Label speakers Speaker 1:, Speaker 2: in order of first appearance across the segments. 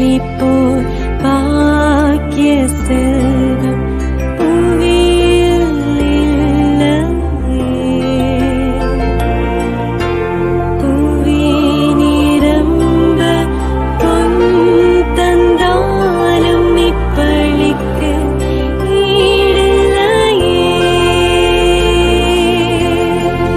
Speaker 1: போல் பாக்கிய செல்வம் புவியில் இல்லையே. புவி நிரம்ப பொன் தந்தாலும் இப்பழிக்கு ஈடில்லையே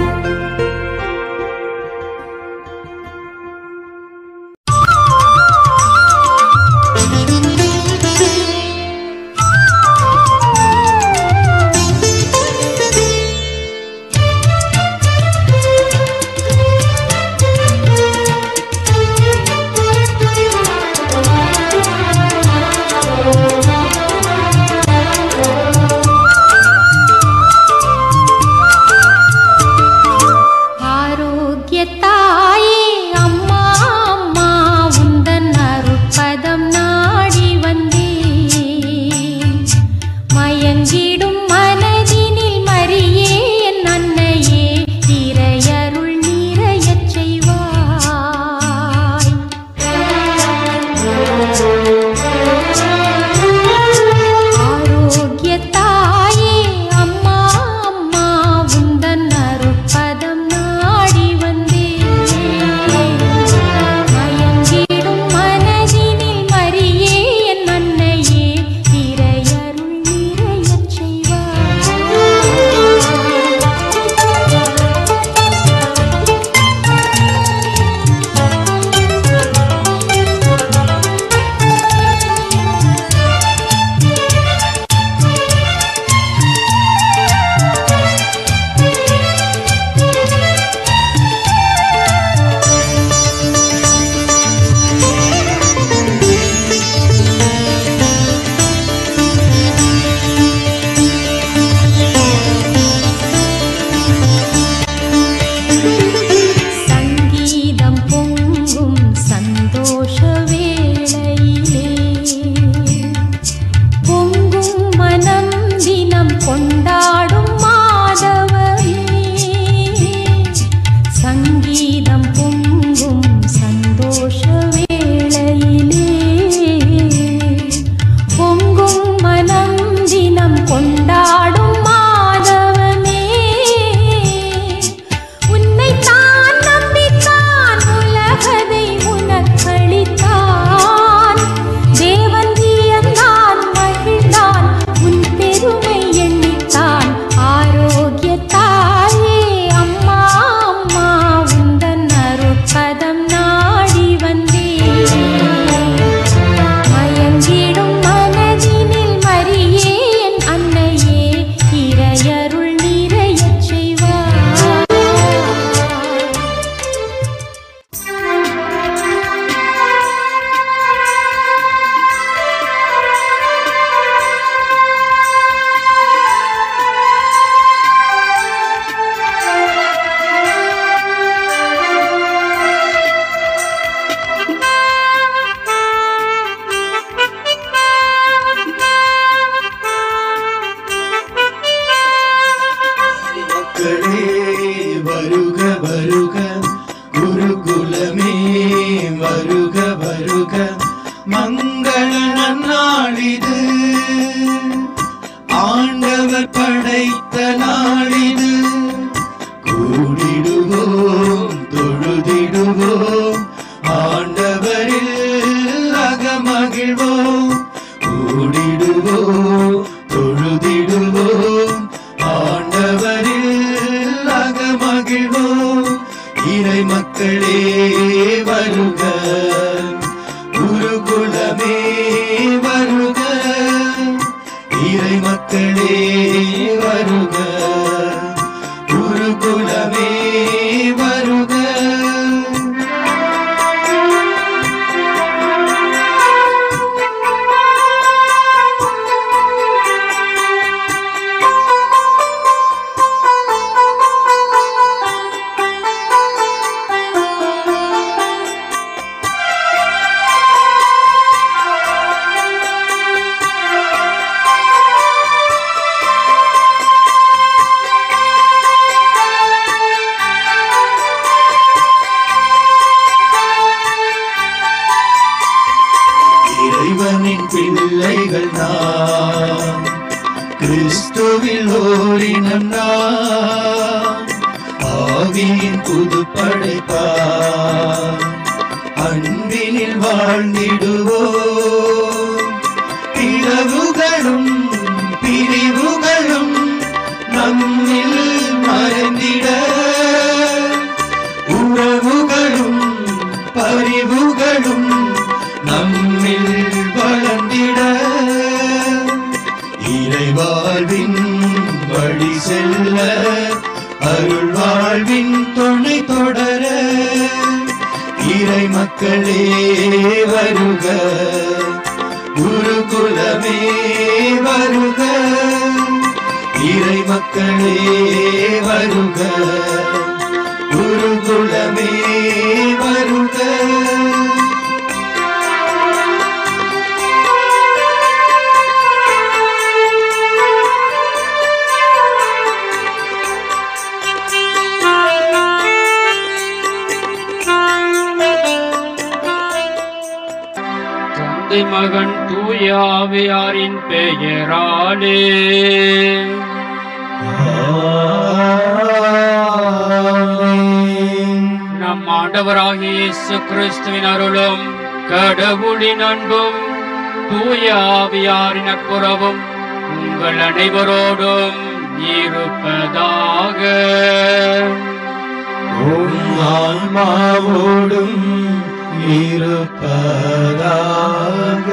Speaker 2: ஆரோக்கியத்தாயே அம்மா அம்மா உந்தன் அருட்பதம் நாடி வந்தேன் மயங்கிடும் மனதினில் மரியே என் அன்னையே இறையருள் நிறையச் செய்வாய் ஆரோக்கியத்தாயே அம்மா அம்மா உந்தன் அருட்பதம் நாடி வந்தேன் மயங்கிடும் மனதினில் மரியே என் அன்னையே இறையருள் நிறையச் செய்வாய் சங்கீதம் பொங்கும் சந்தோஷ வேளையிலே பொங்கும் மனம் தினம் கொண்டாடும் மாதவரே சங்கீதம் பொங்கும் சந்தோஷ வேளையிலே பொங்கும் மனம் தினம் கொண்டாடும் மாதவனே உன்னைத்தான் நம்பித்தான் உலகதை உனக்களித்தான் தேவன் வியந்தான் மகிழ்ந்தான் உன் பெருமை எண்ணித்தான் ஆரோக்கியத்தாயே அம்மா அம்மா உந்தன் அருட்பதம் நாடி வந்தேன் மயங்கிடும் மனதினில் மரியே என் அன்னையே இறையருள் நிறையச் செய்வாய்
Speaker 3: மக்களே வருக வருக குருகுலமே வருக வருக மங்கள நன்னாளிது ஆண்டவர் படைத்த நாளிது கூடிடுவோம் தொழுதிடுவோம் ஆண்டவரில் அகமகிழ்வோம் கூடிடுவோம் தொழுதிடுவோம் ஆண்டவரில் அகமகிழ்வோம் இறை மக்களே வருக குருகுலமே வருக இறை மக்களே வருக குருகுலமே வருக ஜீவனின் பிள்ளைகள் நாம் கிறிஸ்துவில் ஓரினம் நாம் ஆவியின் புது படைப்பார் அன்பினில் வாழ்ந்திடுவோம் பிளவுகளும் பிரிவுகளும் நம்மில் மறைந்திட உறவுகளும் பரிவுகளும் நம்மில் வளர்ந்திட இறைவாழ்வின் வழி செல்ல அருள் வாழ்வின் துணை தொடர இறை மக்களே வருக குருகுலமே வருக இறை மக்களே வருக குருகுலமே வருக
Speaker 4: தந்தை மகன் தூய ஆவியாரின் பெயராலே நம் ஆண்டவராகிய இயேசு கிறிஸ்துவின் அருளும் கடவுளின் அன்பும் தூய ஆவியாரின் நட்புறவும் உங்கள் அனைவரோடும் இருப்பதாக
Speaker 3: உம் ஆன்மாவோடும் இருப்பதாக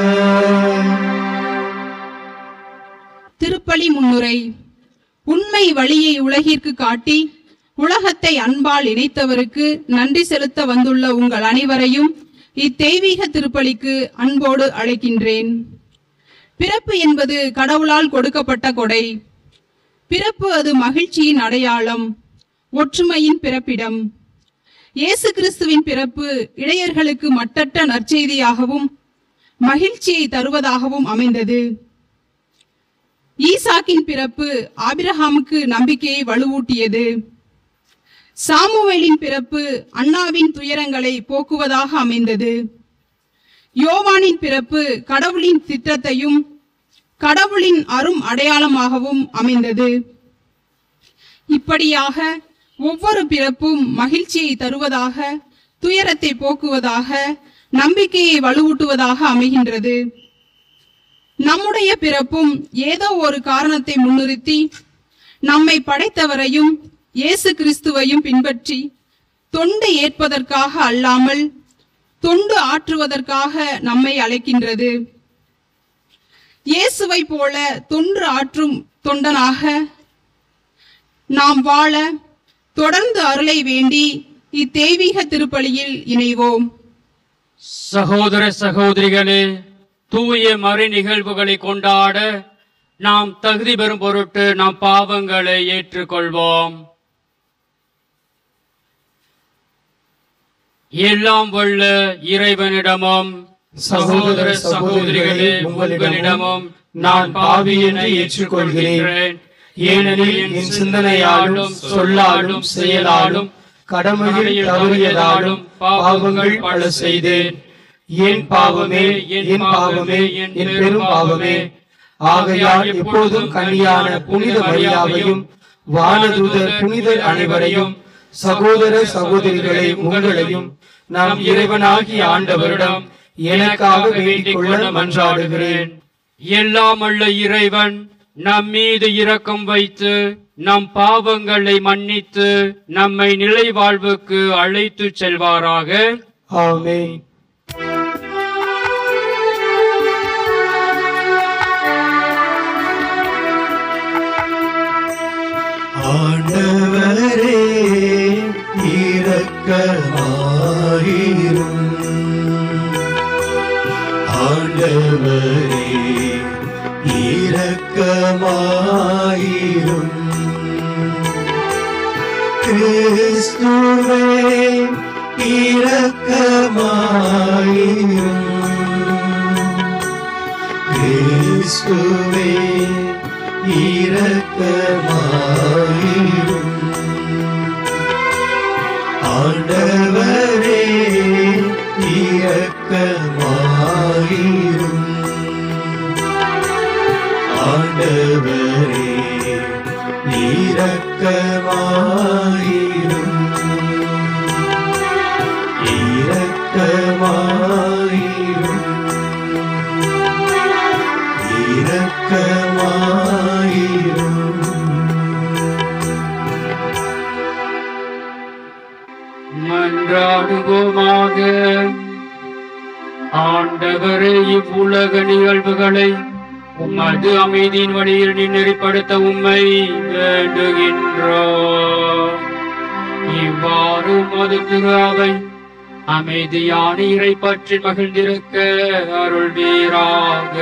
Speaker 5: திருப்பலி முன்னுரை உண்மை வழியை உலகிற்கு காட்டி உலகத்தை அன்பால் இணைத்தவருக்கு நன்றி செலுத்த வந்துள்ள உங்கள் அனைவரையும் இத்தெய்வீக திருப்பலிக்கு அன்போடு அழைக்கின்றேன் பிறப்பு என்பது கடவுளால் கொடுக்கப்பட்ட கொடை பிறப்பு அது மகிழ்ச்சியின் அடையாளம் ஒற்றுமையின் பிறப்பிடம் இயேசு கிறிஸ்துவின் பிறப்பு இடையர்களுக்கு மட்டற்ற நற்செய்தியாகவும் மகிழ்ச்சியை தருவதாகவும் அமைந்தது ஈசாக்கின் பிறப்பு ஆபிரகாமுக்கு நம்பிக்கையை வலுவூட்டியது சாமுவேலின் பிறப்பு அண்ணாவின் துயரங்களை போக்குவதாக அமைந்தது யோவானின் பிறப்பு கடவுளின் திட்டத்தையும் கடவுளின் அரும் அடையாளமாகவும் அமைந்தது இப்படியாக ஒவ்வொரு பிறப்பும் மகிழ்ச்சியை தருவதாக துயரத்தை போக்குவதாக நம்பிக்கையை வலுவூட்டுவதாக அமைகின்றது நம்முடைய பிறப்பும் ஏதோ ஒரு காரணத்தை முன்னிறுத்தி நம்மை படைத்தவரையும் இயேசு கிறிஸ்துவையும் பின்பற்றி தொண்டு ஏற்பதற்காக அல்லாமல் தொண்டு ஆற்றுவதற்காக நம்மை அழைக்கின்றது இயேசுவை போல தொன்று ஆற்றும் தொண்டனாக நாம் வாழ தொடர்ந்து அருளை வேண்டி இத்தெய்வீக திருப்பலியில் இணைவோம்
Speaker 4: சகோதர சகோதரிகளே தூய மறை நிகழ்வுகளை கொண்டாட நாம் தகுதி பெறும் பொருட்டு நாம் பாவங்களை ஏற்றுக்கொள்வோம் எல்லாம் வல்ல இறைவனிடமும் சகோதர சகோதரிகளே உங்களிடமும் நான் பாவியனை ஏற்றுக்கொள்கிறேன் ஏனெனில் என் சிந்தனையாலும் சொல்லாலும் செயலாலும் கடமையில் தவறியதாலும் பாவங்கள் பல செய்தேன் என் பாவமே என் பாவமே என் பெரும் பாவமே ஆகையால் எப்போதும் கன்னியான புனித மரியாவையும் வானதூதர் புனிதர் அனைவரையும் சகோதர சகோதரிகளை உங்களையும் நாம் இறைவனாகிய ஆண்டவரிடம் எனக்காக வேண்டிக் கொள்ள மன்றாடுகிறேன் எல்லாம் அல்ல இறைவன் நம் மீது இரக்கம் வைத்து நம் பாவங்களை மன்னித்து நம்மை நிலை வாழ்வுக்கு அழைத்துச் செல்வாராக
Speaker 3: ஆமென் ஆண்டவரே இரக்கமாயிரும் ஆண்டவரே இரக்கமாயிரும் கிறிஸ்துவே இரக்கமாயிரும் கிறிஸ்துவே இரக்கமாயிரும் ஆண்டவரே இரக்கமாயிரும்
Speaker 4: இவ்வுலக நிகழ்வுகளை உமது அமைதியின் வழியில் நெறிப்படுத்த உம்மை வேண்டுகின்றோம் இவ்வாறு உமது திரு அவை அமைதியான இறை பற்றி மகிழ்ந்திருக்க அருள் வீராக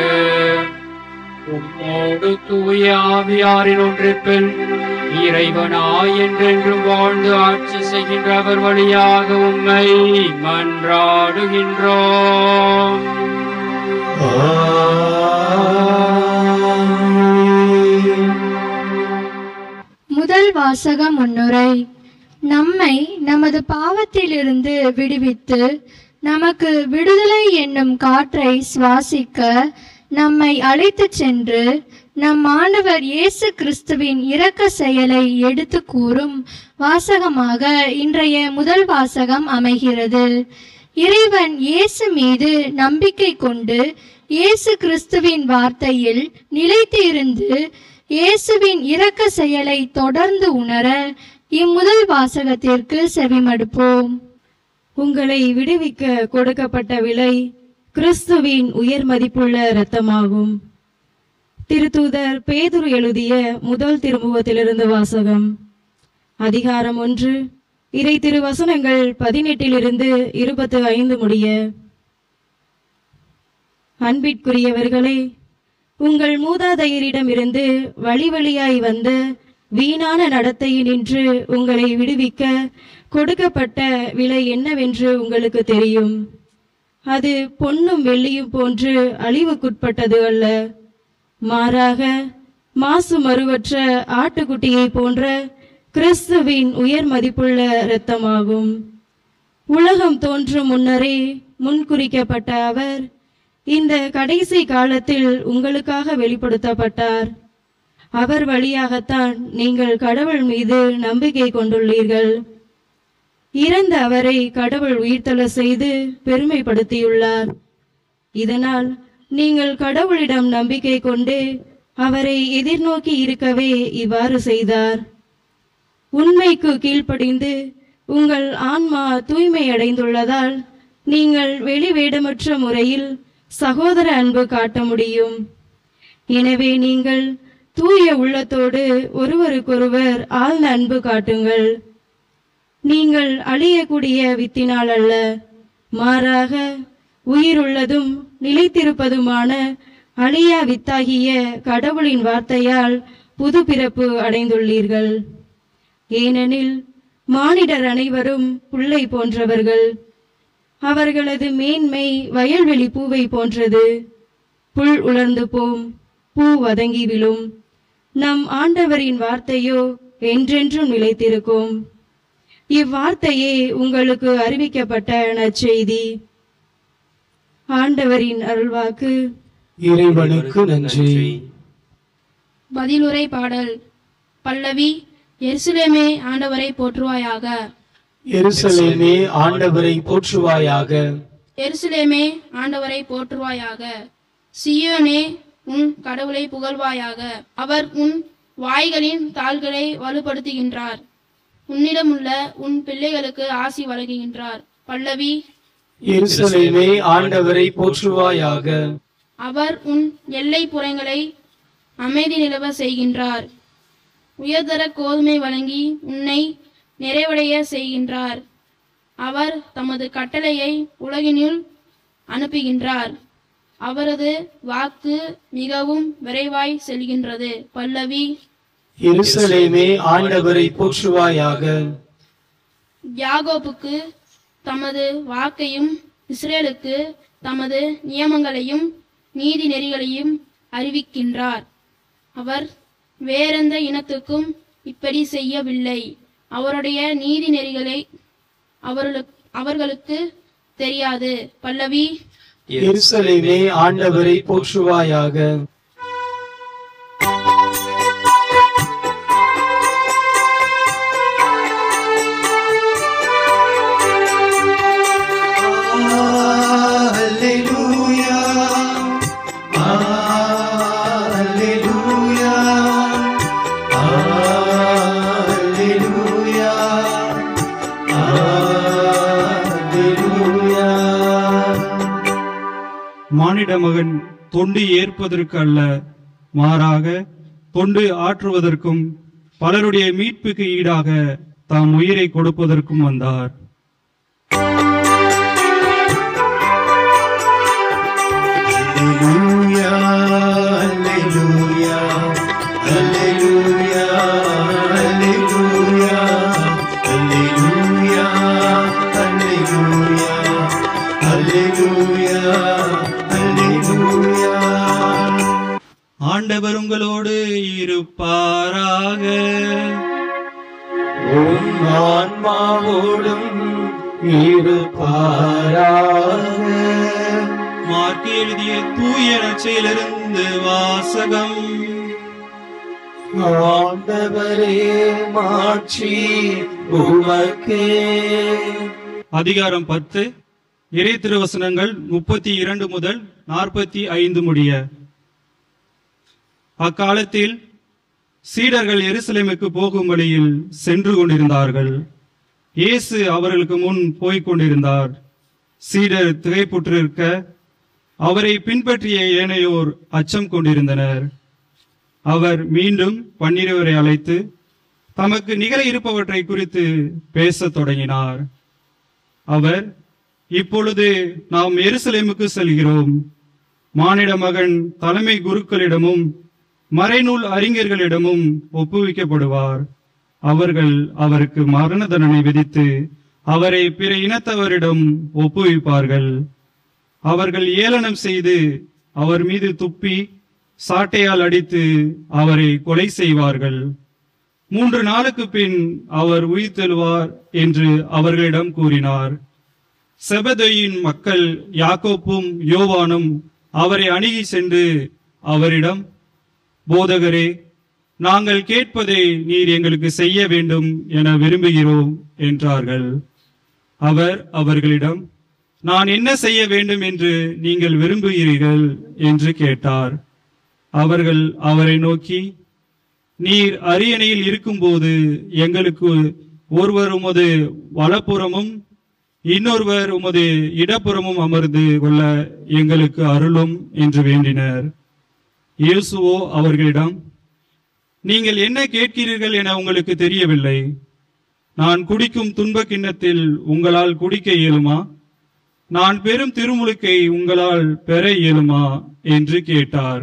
Speaker 4: உம்மோடு தூய ஆவியாரின் ஒன்றிப்பில் இறைவனாய் என்றென்றும் வாழ்ந்து ஆட்சி செய்கின்ற அவர் வழியாக உம்மை மன்றாடுகின்றோம்
Speaker 3: ஆமென்.
Speaker 6: முதல் வாசக முன்னுரை நம்மை நமது பாவத்திலிருந்து விடுவித்து நமக்கு விடுதலை என்னும் காற்றை சுவாசிக்க நம்மை அழைத்துச் சென்று நம் ஆண்டவர் இயேசு கிறிஸ்துவின் இரக்க செயலை எடுத்து கூறும் வாசகமாக இன்றைய முதல் வாசகம் அமைகிறது இறைவன் இயேசு மீது நம்பிக்கை கொண்டு இயேசு கிறிஸ்துவின் வார்த்தையில் நிலைத்து இருந்து இயேசுவின் இரக்க செயலை தொடர்ந்து உணர இம்முதல் வாசகத்திற்கு செவிமடுப்போம்
Speaker 1: உங்களை விடுவிக்க கொடுக்கப்பட்ட விலை கிறிஸ்துவின் உயர் மதிப்புள்ள இரத்தமாகும் திருத்தூதர் பேதுரு எழுதிய முதல் திருமுகத்திலிருந்து வாசகம் அதிகாரம் ஒன்று இறை திருவசனங்கள் பதினெட்டிலிருந்து இருபத்து ஐந்து முடிய அன்பிற்குரியவர்களே உங்கள் மூதாதையரிடமிருந்து வழி வழியாய் வந்த வீணான நடத்தையினின்று உங்களை விடுவிக்க கொடுக்கப்பட்ட விலை என்னவென்று உங்களுக்கு தெரியும் அது பொன்னும் வெள்ளியும் போன்று அழிவுக்குட்பட்டது அல்ல மாறாக மாசு மறுவற்ற ஆட்டுக்குட்டியை போன்ற கிறிஸ்துவின் உயர் மதிப்புள்ள இரத்தமாகும் உலகம் தோன்றும் முன்னரே முன்குறிக்கப்பட்ட அவர் இந்த கடைசி காலத்தில் உங்களுக்காக வெளிப்படுத்தப்பட்டார் அவர் வழியாகத்தான் நீங்கள் கடவுள் மீது நம்பிக்கை கொண்டுள்ளீர்கள் இறந்த அவரை கடவுள் உயிர்த்தெழ செய்து பெருமைப்படுத்தியுள்ளார் இதனால் நீங்கள் கடவுளிடம் நம்பிக்கை கொண்டு அவரை எதிர்நோக்கி இருக்கவே இவ்வாறு செய்தார் உண்மைக்கு கீழ்ப்படிந்து உங்கள் ஆன்மா தூய்மை அடைந்துள்ளதால் நீங்கள் வெளி வேடமற்ற முறையில் சகோதர அன்பு காட்ட முடியும் எனவே நீங்கள் தூய உள்ளத்தோடு ஒருவருக்கொருவர் ஆழ்ந்த அன்பு காட்டுங்கள் நீங்கள் அழியக்கூடிய வித்தினால் அல்ல மாறாக உயிருள்ளதும் நிலைத்திருப்பதுமான அழியா வித்தாகிய கடவுளின் வார்த்தையால் புது பிறப்பு அடைந்துள்ளீர்கள் ஏனெனில் மானிடர் அனைவரும் புல்லை போன்றவர்கள் அவர்களது மேன்மை வயல்வெளி பூவை போன்றது புல் உலர்ந்து போம் பூ வதங்கி விழும் நம் ஆண்டவரின் வார்த்தையோ என்றென்றும் நிலைத்திருக்கும் இவ்வார்த்தையே உங்களுக்கு அறிவிக்கப்பட்ட நற்செய்தி ஆண்டவரின் அருள்வாக்கு
Speaker 3: இறைவனுக்கு நன்றி
Speaker 7: பதிலுரை பாடல் பல்லவி எருசலேமே ஆண்டவரை போற்றுவாயாக
Speaker 3: எருசலேமே ஆண்டவரை போற்றுவாயாக
Speaker 7: எருசலேமே ஆண்டவரை போற்றுவாயாக சியோனே உன் கடவுளை புகழ்வாயாக அவர் உன் வாய்களின் தாள்களை வலுப்படுத்துகின்றார் உன்னிடமுள்ள உன் பிள்ளைகளுக்கு ஆசி வழங்குகின்றார் பல்லவி
Speaker 3: எருசலேமே ஆண்டவரை போற்றுவாயாக
Speaker 7: அவர் உன் எல்லை புறங்களை அமைதி நிலவ செய்கின்றார் உயர்தர கோதுமை வழங்கி உன்னை நிறைவடைய செய்கின்றார் அவர் தமது கட்டளையை உலகினுள் அனுப்புகின்றார் அவரது வாக்கு மிகவும் விரைவாய் செல்கின்றது பல்லவி
Speaker 3: எருசலேமே ஆண்டவரை போற்றுவாயாக
Speaker 7: யாகோபுக்கு தமது வாக்கையும் இஸ்ரேலுக்கு தமது நியமங்களையும் நீதி நெறிகளையும் அறிவிக்கின்றார் அவர் வேறெந்த இனத்துக்கும் இப்படி செய்யவில்லை அவருடைய நீதி நெறிகளை அவர்களுக்கு அவர்களுக்கு தெரியாது பல்லவி
Speaker 3: எருசலேமே ஆண்டவரை போற்றுவாயாக Alleluia. Alleluia. Alleluia. Alleluia.
Speaker 8: மானிட மகன் தொண்டு ஏற்பதற்கு அல்ல மாறாக தொண்டு ஆற்றுவதற்கும் பலருடைய மீட்புக்கு ஈடாக தாம் உயிரை கொடுப்பதற்கும் வந்தார்
Speaker 3: Hallelujah, hallelujah, hallelujah, hallelujah, hallelujah, hallelujah, hallelujah, hallelujah.
Speaker 8: ஆண்டவர் உங்களோடு இருப்பாராக
Speaker 3: உம் ஆன்மாவோடும் இருப்பாராக
Speaker 8: மார்க்கு எழுதிய தூய நற்செயலிருந்து வாசகம்
Speaker 3: ஆண்டவரே மாட்சி உமக்கே
Speaker 8: அதிகாரம் பத்து இறை திருவசனங்கள் முப்பத்தி இரண்டு முதல் நாற்பத்தி ஐந்து முடிய அக்காலத்தில் சீடர்கள் எருசலேமுக்கு போகும் வழியில் சென்று கொண்டிருந்தார்கள் இயேசு அவர்களுக்கு முன் போய்க் கொண்டிருந்தார் சீடர் திகைப்புற்றிருக்க அவரை பின்பற்றிய ஏனையோர் அச்சம் கொண்டிருந்தனர் அவர் மீண்டும் பன்னிருவரை அழைத்து தமக்கு நிகழ இருப்பவற்றை குறித்து பேசத் தொடங்கினார் அவர் இப்பொழுது நாம் எருசலேமுக்கு செல்கிறோம் மானிட மகன் தலைமை குருக்களிடமும் மறைநூல் அறிஞர்களிடமும் ஒப்புவிக்கப்படுவார் அவர்கள் அவருக்கு மரண தண்டனை விதித்து அவரை பிற இனத்தவரிடம் ஒப்புவிப்பார்கள் அவர்கள் ஏளனம் செய்து அவர் மீது துப்பி சாட்டையால் அடித்து அவரை கொலை செய்வார்கள் மூன்று நாளுக்கு பின் அவர் உயிர்த்தெழுவார் என்று அவர்களிடம் கூறினார் செபதையின் மக்கள் யாக்கோப்பும் யோவானும் அவரை அணுகி சென்று அவரிடம் போதகரே நாங்கள் கேட்பதை நீர் எங்களுக்கு செய்ய வேண்டும் என விரும்புகிறோம் என்றார்கள் அவர் அவர்களிடம் நான் என்ன செய்ய வேண்டும் என்று நீங்கள் விரும்புகிறீர்கள் என்று கேட்டார் அவர்கள் அவரை நோக்கி நீர் அரியணையில் இருக்கும்போது எங்களுக்கு ஒருவர் உமது வலப்புறமும் இன்னொருவர் உமது இடப்புறமும் அமர்ந்து கொள்ள எங்களுக்கு அருளும் என்று வேண்டினர் இயேசுவோ அவர்களிடம் நீங்கள் என்ன கேட்கிறீர்கள் என உங்களுக்கு தெரியவில்லை நான் குடிக்கும் துன்ப கிண்ணத்தில் உங்களால் குடிக்க இயலுமா நான் பெரும் திருமுழுக்கை உங்களால் பெற இயலுமா என்று கேட்டார்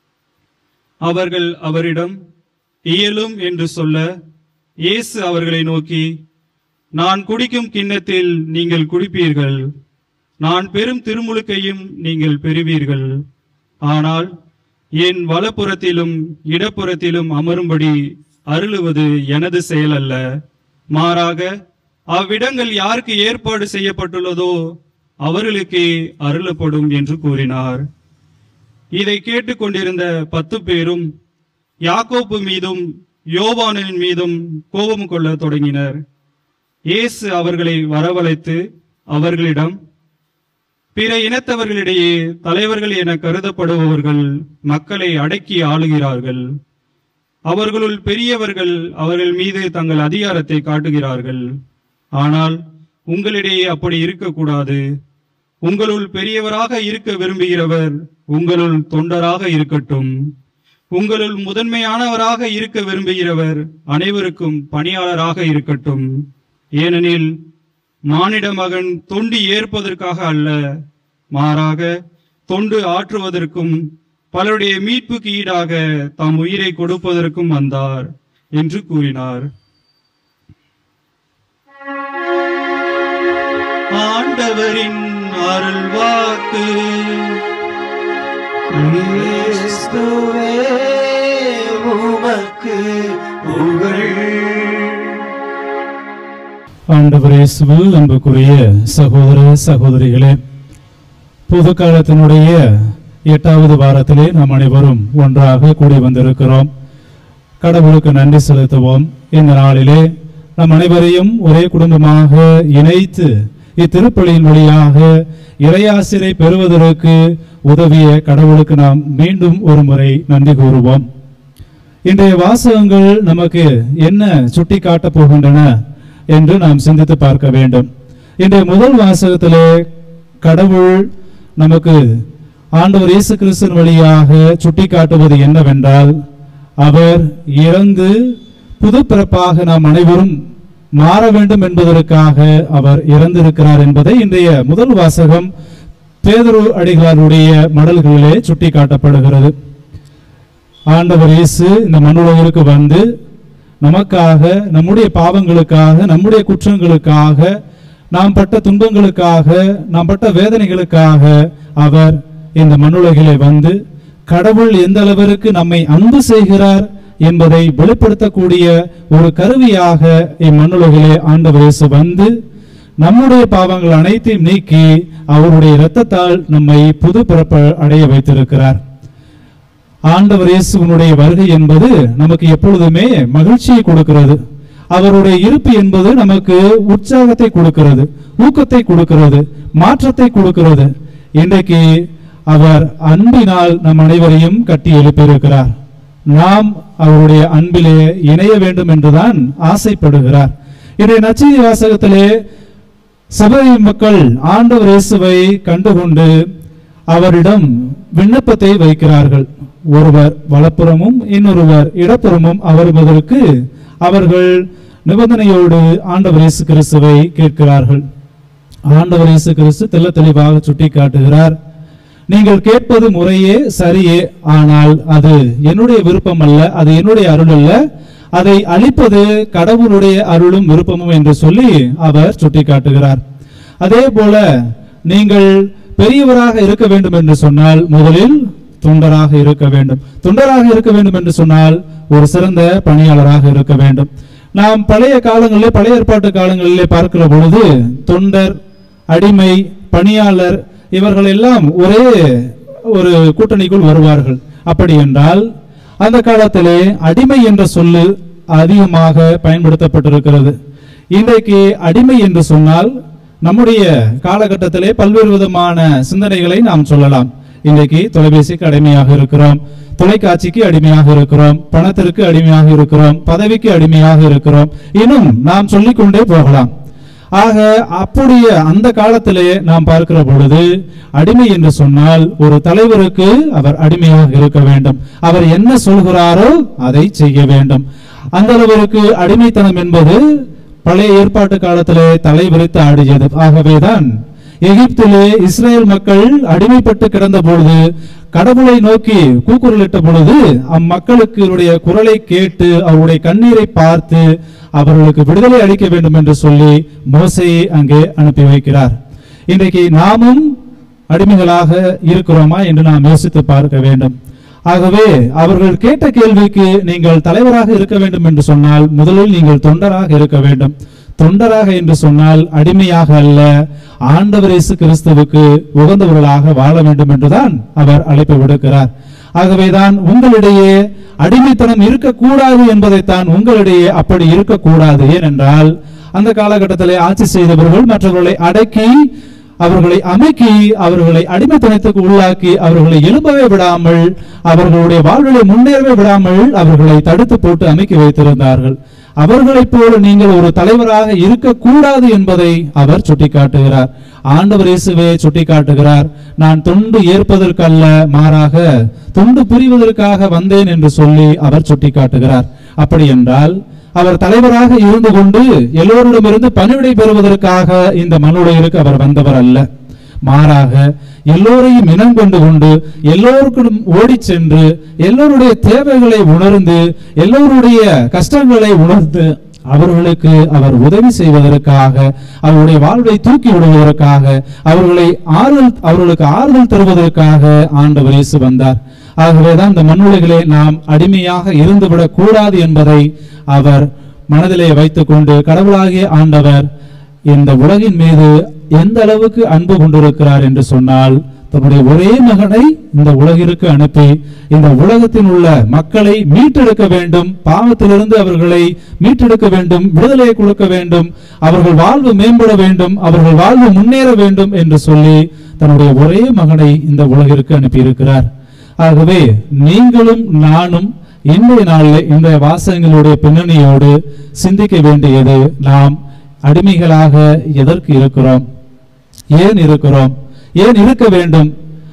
Speaker 8: அவர்கள் அவரிடம் இயலும் என்று சொல்ல இயேசு அவர்களை நோக்கி நான் குடிக்கும் கிண்ணத்தில் நீங்கள் குடிப்பீர்கள் நான் பெரும் திருமுழுக்கையும் நீங்கள் பெறுவீர்கள் ஆனால் என் வலப்புறத்திலும் இடப்புறத்திலும் அமரும்படி அருளுவது எனது செயல் அல்ல மாறாக அவ்விடங்கள் யாருக்கு ஏற்பாடு செய்யப்பட்டுள்ளதோ அவர்களுக்கே அருளப்படும் என்று கூறினார் இதை கேட்டுக்கொண்டிருந்த பத்து பேரும் யாக்கோப்பு மீதும் யோவானின் மீதும் கோபம் கொள்ள தொடங்கினர் இயேசு அவர்களை வரவழைத்து அவர்களிடம் பிற இனத்தவர்களிடையே தலைவர்கள் என கருதப்படுபவர்கள் மக்களை அடக்கி ஆளுகிறார்கள் அவர்களுள் பெரியவர்கள் அவர்கள் மீது தங்கள் அதிகாரத்தை காட்டுகிறார்கள் ஆனால் உங்களிடையே அப்படி இருக்கக்கூடாது உங்களுள் பெரியவராக இருக்க விரும்புகிறவர் உங்களுள் தொண்டராக இருக்கட்டும் உங்களுள் முதன்மையானவராக இருக்க விரும்புகிறவர் அனைவருக்கும் பணியாளராக இருக்கட்டும் ஏனெனில் மானிட மகன் தொண்டு ஏற்பதற்காக அல்ல மாறாக தொண்டு ஆற்றுவதற்கும் பலருடைய மீட்புக்கு ஈடாக தாம் உயிரை கொடுப்பதற்கும் வந்தார் என்று கூறினார் ஆண்டவரின் அருள்வாக்கு
Speaker 3: கிறிஸ்துவே உமக்கு புகழ்
Speaker 9: ஆண்டவர் இயேசுவில் அன்புக்குரிய சகோதர சகோதரிகளே பொது காலத்தினுடைய எட்டாவது வாரத்திலே நாம் அனைவரும் ஒன்றாக கூடி வந்திருக்கிறோம் கடவுளுக்கு நன்றி செலுத்துவோம் இந்த நாளிலே நம் அனைவரையும் ஒரே குடும்பமாக இணைத்து இத்திருப்பலியின் வழியாக இறையாசிரை பெறுவதற்கு உதவிய கடவுளுக்கு நாம் மீண்டும் ஒரு முறை நன்றி கூறுவோம் இன்றைய வாசகங்கள் நமக்கு என்ன சுட்டி காட்டப் போகின்றன என்று நாம் சிந்தித்து பார்க்க வேண்டும் இன்றைய முதல் வாசகத்திலே கடவுள் நமக்கு ஆண்டவர் இயேசு கிறிஸ்துவின் வழியாக சுட்டிக்காட்டுவது என்னவென்றால் அவர் இறந்து புது பிறப்பாக நாம் அனைவரும் மாற வேண்டும் என்பதற்காக அவர் இறந்திருக்கிறார் என்பதை இன்றைய முதல் வாசகம் பேதுரு அடிகளாருடைய மடல்களிலே சுட்டிக்காட்டப்படுகிறது ஆண்டவர் இயேசு இந்த மண்ணுலகிற்கு வந்து நமக்காக நம்முடைய பாவங்களுக்காக நம்முடைய குற்றங்களுக்காக நாம் பட்ட துன்பங்களுக்காக நாம் பட்ட வேதனைகளுக்காக அவர் இந்த மண்ணுலகிலே வந்து கடவுள் எந்த அளவிற்கு நம்மை அன்பு செய்கிறார் என்பதை வெளிப்படுத்தக்கூடிய ஒரு கருவியாக இம்மண்ணுலகிலே ஆண்டவர் இயேசு வந்து நம்முடைய பாவங்கள் அனைத்தையும் நீக்கி அவருடைய இரத்தத்தால் நம்மை புது பிறப்ப அடைய வைத்திருக்கிறார் ஆண்டவர் இயேசுவினுடைய வருகை என்பது நமக்கு எப்பொழுதுமே மகிழ்ச்சியை கொடுக்கிறது அவருடைய இருப்பு என்பது நமக்கு உற்சாகத்தை கொடுக்கிறது ஊக்கத்தை கொடுக்கிறது மாற்றத்தை கொடுக்கிறது இன்றைக்கு அவர் அன்பினால் நம் அனைவரையும் கட்டி எழுப்பியிருக்கிறார் நாம் அவருடைய அன்பிலே இணைய வேண்டும் என்றுதான் ஆசைப்படுகிறார் இன்றைய நச்செய்தி வாசகத்திலே சபை மக்கள் ஆண்டவர் இயேசுவை கண்டுகொண்டு அவரிடம் விண்ணப்பத்தை வைக்கிறார்கள் ஒருவர் வலப்புறமும் இன்னொருவர் இடப்புறமும் அவருவதற்கு அவர்கள் நிபந்தனையோடு ஆண்டவர் இயேசு கிறிஸ்துவை கேட்கிறார்கள் ஆண்டவர் இயேசு கிறிஸ்து தெள்ள தெளிவாக சுட்டி காட்டுகிறார் நீங்கள் கேட்பது முறையே சரியே ஆனால் அது என்னுடைய விருப்பம் அல்ல அது என்னுடைய அருள் அல்ல அதை அளிப்பது கடவுளுடைய அருளும் விருப்பமும் என்று சொல்லி அவர் சுட்டிக்காட்டுகிறார் அதே போல நீங்கள் பெரியவராக இருக்க வேண்டும் என்று சொன்னால் முதலில் தொண்டராக இருக்க வேண்டும் தொண்டராக இருக்க வேண்டும் என்று சொன்னால் ஒரு சிறந்த பணியாளராக இருக்க வேண்டும் நாம் பழைய காலங்களிலே பழைய ஏற்பாட்டு காலங்களிலே பார்க்கிற பொழுது தொண்டர் அடிமை பணியாளர் இவர்கள் எல்லாம் ஒரே ஒரு கூட்டணிக்குள் வருவார்கள் அப்படி என்றால் அந்த காலத்திலே அடிமை என்ற சொல்லு அதிகமாக பயன்படுத்தப்பட்டிருக்கிறது இன்றைக்கு அடிமை என்று சொன்னால் நம்முடைய காலகட்டத்திலே பல்வேறு விதமான சிந்தனைகளை நாம் சொல்லலாம் இன்றைக்கு தொலைபேசிக்கு அடிமையாக இருக்கிறோம் தொலைக்காட்சிக்கு அடிமையாக இருக்கிறோம் பணத்திற்கு அடிமையாக இருக்கிறோம் பதவிக்கு அடிமையாக இருக்கிறோம் இன்னும் நாம் சொல்லிக்கொண்டே போகலாம் ஆக அப்படிய அந்த காலத்திலே நாம் பார்க்கிற பொழுது அடிமை என்று சொன்னால் ஒரு தலைவருக்கு அவர் அடிமையாக இருக்க வேண்டும் அவர் என்ன சொல்கிறாரோ அதை செய்ய வேண்டும் அந்த அளவிற்கு அடிமைத்தனம் என்பது பழைய ஏற்பாட்டு காலத்திலே தலை விரித்து ஆடியது ஆகவேதான் எகிப்திலே இஸ்ரேல் மக்கள் அடிமைப்பட்டு கிடந்த பொழுது கடவுளை நோக்கி கூக்குரலிட்ட பொழுது அம்மக்களுக்கு குரலை கேட்டு அவருடைய கண்ணீரை பார்த்து அவர்களுக்கு விடுதலை அளிக்க வேண்டும் என்று சொல்லி மோசையை அங்கே அனுப்பி வைக்கிறார் இன்றைக்கு நாமும் அடிமைகளாக இருக்கிறோமா என்று நாம் யோசித்து பார்க்க வேண்டும் ஆகவே அவர்கள் கேட்ட கேள்விக்கு நீங்கள் தலைவராக இருக்க வேண்டும் என்று சொன்னால் முதலில் நீங்கள் தொண்டராக இருக்க வேண்டும் தொண்டராக என்று சொன்னால் அடிமையாக அல்ல ஆண்டவர் இயேசு கிறிஸ்துவுக்கு உகந்தவர்களாக வாழ வேண்டும் என்றுதான் அவர் அழைப்பு விடுக்கிறார் ஆகவேதான் உங்களிடையே அடிமைத்தனம் இருக்கக்கூடாது என்பதைத்தான் உங்களிடையே அப்படி இருக்கக்கூடாது ஏனென்றால் அந்த காலகட்டத்திலே ஆட்சி செய்தவர்கள் மற்றவர்களை அடக்கி அவர்களை அமைக்கி அவர்களை அடிமைத்தனத்துக்கு உள்ளாக்கி அவர்களை எழும்பவே விடாமல் அவர்களுடைய வாழ்விலை முன்னேறவே விடாமல் அவர்களை தடுத்து போட்டு அமைக்கி வைத்திருந்தார்கள் அவர்களைப் போல நீங்கள் ஒரு தலைவராக இருக்கக்கூடாது என்பதை அவர் சுட்டிக்காட்டுகிறார் ஆண்டவர் இயேசுவே சுட்டிக்காட்டுகிறார் நான் தொண்டு ஏற்பதற்கல்ல மாறாக தொண்டு புரிவதற்காக வந்தேன் என்று சொல்லி அவர் சுட்டிக்காட்டுகிறார் அப்படி என்றால் அவர் தலைவராக இருந்து கொண்டு எல்லோரிடமிருந்து பணிவிடை பெறுவதற்காக இந்த மனுடையருக்கு அவர் வந்தவர் அல்ல மாறாக எல்லோரையும் இனம் கொண்டு கொண்டு எல்லோருக்கும் ஓடி சென்று எல்லோருடைய தேவைகளை உணர்ந்து எல்லோருடைய கஷ்டங்களை உணர்ந்து அவர்களுக்கு அவர் உதவி செய்வதற்காக அவருடைய வாழ்வை தூக்கி விடுவதற்காக அவர்களை ஆறுதல் அவர்களுக்கு ஆறுதல் தருவதற்காக ஆண்டவர் இயேசு வந்தார் ஆகவேதான் இந்த மண்ணுலகிலே நாம் அடிமையாக இருந்துவிடக் கூடாது என்பதை அவர் மனதிலே வைத்துக்கொண்டு கடவுளாகிய ஆண்டவர் இந்த உலகின் மீது எந்த அளவுக்கு அன்பு கொண்டிருக்கிறார் என்று சொன்னால் தன்னுடைய ஒரே மகனை இந்த உலகிற்கு அனுப்பி இந்த உலகத்தில் உள்ள மக்களை மீட்டெடுக்க வேண்டும் பாவத்திலிருந்து அவர்களை மீட்டெடுக்க வேண்டும் விடுதலையை கொடுக்க வேண்டும் அவர்கள் வாழ்வு மேம்பட வேண்டும் அவர்கள் வாழ்வு முன்னேற வேண்டும் என்று சொல்லி தன்னுடைய ஒரே மகனை இந்த உலகிற்கு அனுப்பியிருக்கிறார் ஆகவே நீங்களும் நானும் இன்றைய நாளில் இன்றைய வாசகங்களுடைய பின்னணியோடு சிந்திக்க வேண்டியது நாம் அடிமைகளாக எதற்கு இருக்கிறோம் ஏன் இருக்கிறோம் ஏன் இருக்க வேண்டும்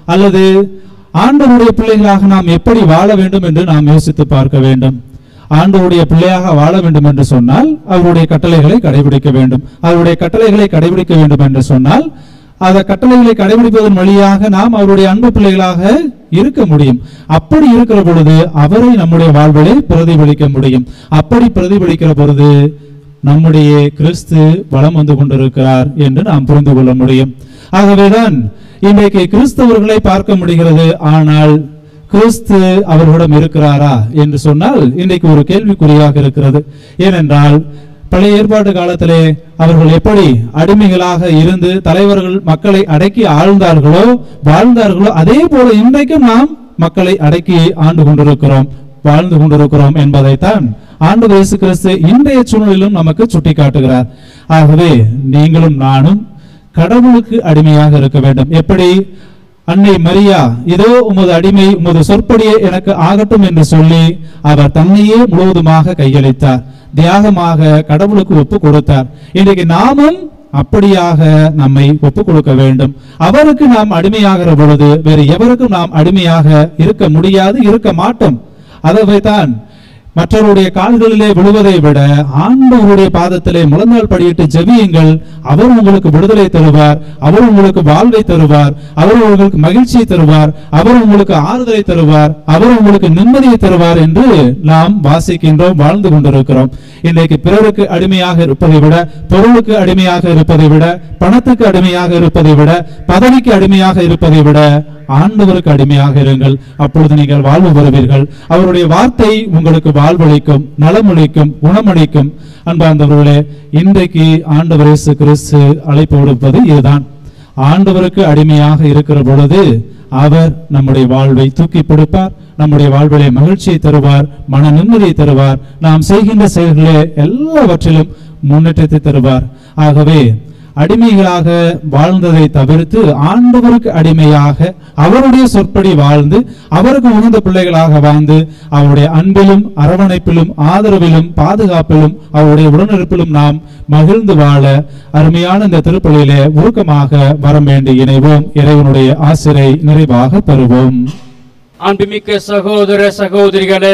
Speaker 9: அல்லது ஆண்டவருடைய பிள்ளைகளாக நாம் எப்படி வாழ வேண்டும் என்று நாம் யோசித்து பார்க்க வேண்டும் ஆண்டவருடைய பிள்ளையாக வாழ வேண்டும் என்று சொன்னால் அவருடைய கட்டளைகளை கடைபிடிக்க வேண்டும் அவருடைய கட்டளைகளை கடைபிடிக்க வேண்டும் என்று சொன்னால் அந்த கட்டளைகளை கடைபிடிப்பதன் வழியாக நாம் அவருடைய அன்பு பிள்ளைகளாக இருக்க முடியும் அப்படி இருக்கிற பொழுது அவரை நம்முடைய வாழ்விலே பிரதிபலிக்க முடியும் அப்படி பிரதிபலிக்கிற பொழுது நம்முடைய கிறிஸ்து வலம் வந்து கொண்டிருக்கிறார் என்று நாம் புரிந்து கொள்ள முடியும் ஆகவேதான் இன்றைக்கு கிறிஸ்தவர்களை பார்க்க முடிகிறது ஆனால் கிறிஸ்து அவர்களிடம் இருக்கிறாரா என்று சொன்னால் இன்றைக்கு ஒரு கேள்விக்குறியாக இருக்கிறது ஏனென்றால் பழைய ஏற்பாட்டு காலத்திலே அவர்கள் எப்படி அடிமைகளாக இருந்து தலைவர்கள் மக்களை அடக்கி ஆழ்ந்தார்களோ வாழ்ந்தார்களோ அதே போல இன்றைக்கும் நாம் மக்களை அடக்கி ஆண்டு கொண்டிருக்கிறோம் வாழ்ந்து கொண்டிருக்கிறோம் என்பதைத்தான் ஆண்டு இயேசு கிறிஸ்து இன்றைய சூழ்நிலையிலும் நமக்கு சுட்டிக்காட்டுகிறார் ஆகவே நீங்களும் நானும் கடவுளுக்கு அடிமையாக இருக்க வேண்டும் எப்படி அன்னை மரியா இதோ உமது அடிமை உமது சொற்படியே எனக்கு ஆகட்டும் என்று சொல்லி அவர் தன்னையே முழுவதுமாக கையளித்தார் தியாகமாக கடவுளுக்கு ஒப்பு கொடுத்தார் இன்றைக்கு நாமும் அப்படியாக நம்மை ஒப்பு கொடுக்க வேண்டும் அவருக்கு நாம் அடிமையாகிற பொழுது வேறு எவருக்கும் நாம் அடிமையாக இருக்க முடியாது இருக்க மாட்டோம் அதவைத்தான் மற்றவருடைய கால்களிலே விழுவதை விட ஆண்டவருடைய பாதத்திலே முழந்தாள் படியிட்டு ஜெபியுங்கள் அவர் உங்களுக்கு விடுதலை தருவார் அவர் உங்களுக்கு வாழ்வை தருவார் அவர் உங்களுக்கு மகிழ்ச்சியை தருவார் அவர் உங்களுக்கு ஆறுதலை தருவார் அவர் உங்களுக்கு நிம்மதியை தருவார் என்று நாம் வாசிக்கின்றோம் வாழ்ந்து கொண்டிருக்கிறோம் இன்றைக்கு பிறருக்கு அடிமையாக இருப்பதை விட பொருளுக்கு அடிமையாக இருப்பதை விட பணத்துக்கு அடிமையாக இருப்பதை விட பதவிக்கு அடிமையாக இருப்பதை விட ஆண்டவருக்கு அடிமையாக இருங்கள் அப்பொழுது நீங்கள் வாழ்வு பெறுவீர்கள் அவருடைய வார்த்தை உங்களுக்கு வாழ்வளிக்கும் நலமளிக்கும் குணமளிக்கும் அன்பார்ந்தவர்களே இன்றைக்கு ஆண்டவர் இயேசு கிறிஸ்து அழைப்பு விடுப்பது இதுதான் ஆண்டவருக்கு அடிமையாக இருக்கிற பொழுது அவர் நம்முடைய வாழ்வை தூக்கி பிடிப்பார் நம்முடைய வாழ்விலே மகிழ்ச்சியை தருவார் மன நிம்மதியை தருவார் நாம் செய்கின்ற செயல்களே எல்லாவற்றிலும் முன்னேற்றத்தை தருவார் ஆகவே அடிமைகளாக வாழ்ந்ததை தவிர்த்து ஆண்டவருக்கு அடிமையாக அவருடைய சொற்படி வாழ்ந்து அவருக்கு உகந்த பிள்ளைகளாக வாழ்ந்து அவருடைய அன்பிலும் அரவணைப்பிலும் ஆதரவிலும் பாதுகாப்பிலும் அவருடைய உடனிருப்பிலும் நாம் மகிழ்ந்து வாழ அருமையான இந்த திருப்பலியிலே உருக்கமாக வரம் வேண்டி இணைவோம் இறைவனுடைய ஆசிரை நிறைவாக பெறுவோம்
Speaker 4: அன்புமிக்க சகோதர சகோதரிகளே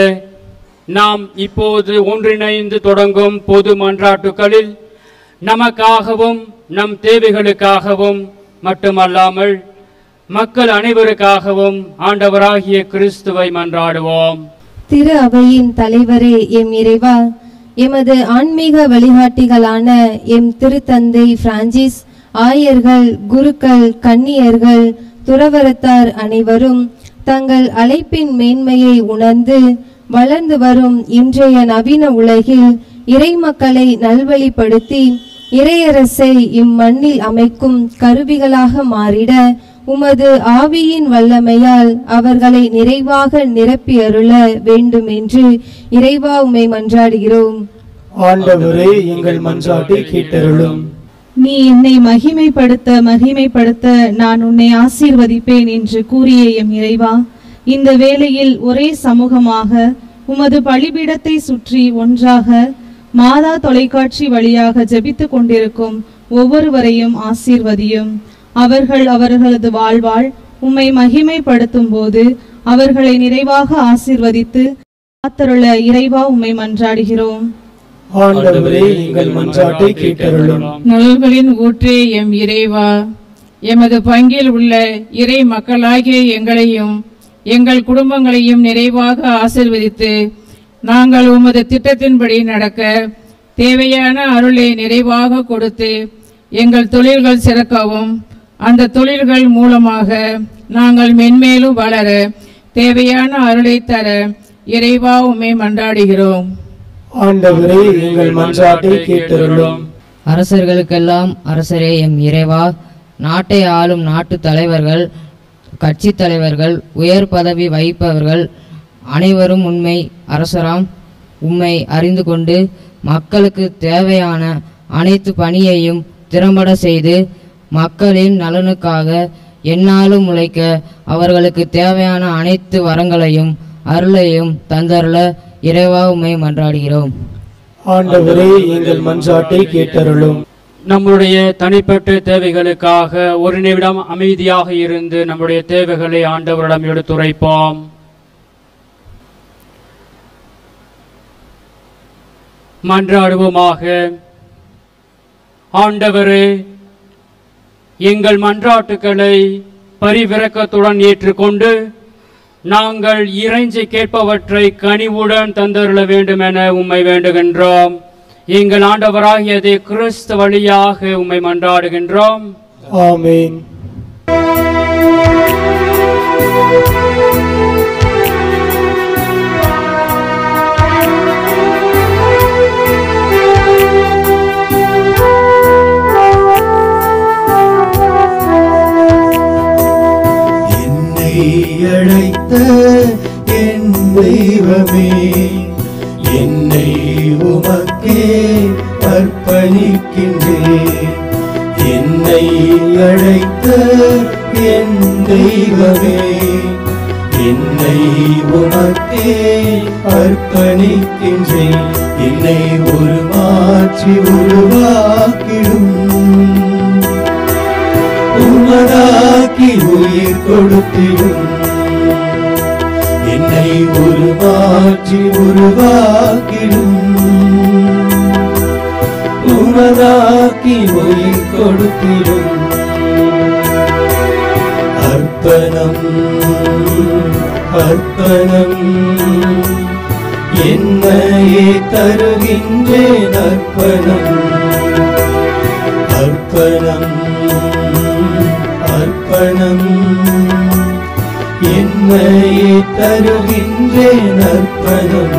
Speaker 4: நாம் இப்போது ஒன்றிணைந்து தொடங்கும் பொது மன்றாட்டுகளில் நமக்காகவும் நம் தேவைகளுக்காகவும் மட்டுமல்லாமல் மக்கள் அனைவருக்காகவும் ஆண்டவராகிய கிறிஸ்துவை மன்றாடுவோம்
Speaker 10: திரு அவையின் தலைவரே எம் இறைவா எமது ஆன்மீக வழிகாட்டிகளான எம் திருத்தந்தை பிரான்சிஸ் ஆயர்கள் குருக்கள் கன்னியர்கள் துறவரத்தார் அனைவரும் தங்கள் அழைப்பின் மேன்மையை உணர்ந்து வளர்ந்து வரும் இன்றைய நவீன உலகில் இறை மக்களை நல்வழிப்படுத்தி இறையரசை இம்மண்ணில் அமைக்கும் கருவிகளாக மாறிட உமது ஆவியின் வல்லமையால் அவர்களை நிறைவாக நிரப்பி அருள வேண்டும் என்று இறைவா உம்மை மன்றாடுகிறோம்
Speaker 3: ஆண்டவரே எங்கள் மன்றாட்டை கேட்டருளும்
Speaker 1: நீ என்னை மகிமைப்படுத்த மகிமைப்படுத்த நான் உன்னை ஆசீர்வதிப்பேன் என்று கூறிய எம் இறைவா இந்த வேளையில் ஒரே சமூகமாக உமது பலிபீடத்தை சுற்றி ஒன்றாக மாதா தொலைக்காட்சி வழியாக ஜெபித்துக் கொண்டிருக்கும் ஒவ்வொருவரையும் ஆசீர்வதியும் அவர்கள் அவர்களது வாழ்வாள் உம்மை மகிமைப்படுத்தும் போது அவர்களை நிறைவாக ஆசீர்வதித்து காத்தருள இறைவா உம்மை மன்றாடுகிறோம்
Speaker 3: ஆண்டவரே எங்கள் மன்றாட்டை கேட்டருளும்
Speaker 11: நல்களின் ஊற்றே எம் இறைவா எமது பங்கில் உள்ள இறை மக்களாகிய எங்களையும் எங்கள் குடும்பங்களையும் நிறைவாக ஆசிர்வதித்து நாங்கள் உமது திட்டத்தின்படி நடக்க தேவையான அருளை நிறைவாக கொடுத்து எங்கள் தொழில்கள் சிறக்கவும் அந்த தொழில்கள் மூலமாக நாங்கள் மென்மேலும் வளர தேவையான அருளை தர இறைவா உம்மை மன்றாடுகிறோம்
Speaker 3: ஆண்டவரே எங்கள் மன்றாட்டை கேட்டருளும்
Speaker 12: அரசர்களுக்கெல்லாம் அரசரே எம் இறைவா நாட்டை ஆளும் நாட்டு தலைவர்கள் கட்சி தலைவர்கள் உயர் பதவி வகிப்பவர்கள் அனைவரும் உண்மை அரசராம் உம்மை அறிந்து கொண்டு மக்களுக்கு தேவையான அனைத்து பணியையும் திறம்பட செய்து மக்களின் நலனுக்காக எந்நாளும் உழைக்க அவர்களுக்கு தேவையான அனைத்து வரங்களையும் அருளையும் தந்தருள இறைவா உம்மை மன்றாடுகிறோம்
Speaker 3: ஆண்டவரே எங்கள் மன்றாட்டை கேட்டருளும்
Speaker 4: நம்முடைய தனிப்பட்ட தேவைகளுக்காக ஒரு நிமிடம் அமைதியாக இருந்து நம்முடைய தேவைகளை ஆண்டவரிடம் எடுத்துரைப்போம் மன்றாடுவோமாக ஆண்டவரே எங்கள் மன்றாட்டுக்களை பரிவிரக்கத்துடன் ஏற்றுக்கொண்டு நாங்கள் இறைஞ்சி கேட்பவற்றை கனிவுடன் தந்தருள வேண்டும் என உம்மை வேண்டுகின்றோம் எங்கள் ஆண்டவராகியதை கிறிஸ்து வழியாக உம்மை மன்றாடுகின்றோம்
Speaker 3: ஆமென்
Speaker 13: என்னை அழைத்த என் தெய்வமே என்னை உமக்கே அர்ப்பணிக்கின்றேன் என்னை அழைத்த என் தெய்வமே என்னை உமக்கே அர்ப்பணிக்கின்றேன் என்னை ஒரு மாற்றி உருவாக்கிடும் உமதாக்கி உயிர் கொடுத்திடும் என்னை ஒரு மாற்றி உருவாக்கிடும் உமதாக்கி உயிர் கொடுத்திடும் அர்ப்பணம் அர்ப்பணம் என்னையே தருகின்றேன் அர்ப்பணம் அர்ப்பணம் அர்ப்பணம் என்னையே தருகின்றேன் அர்ப்பணம்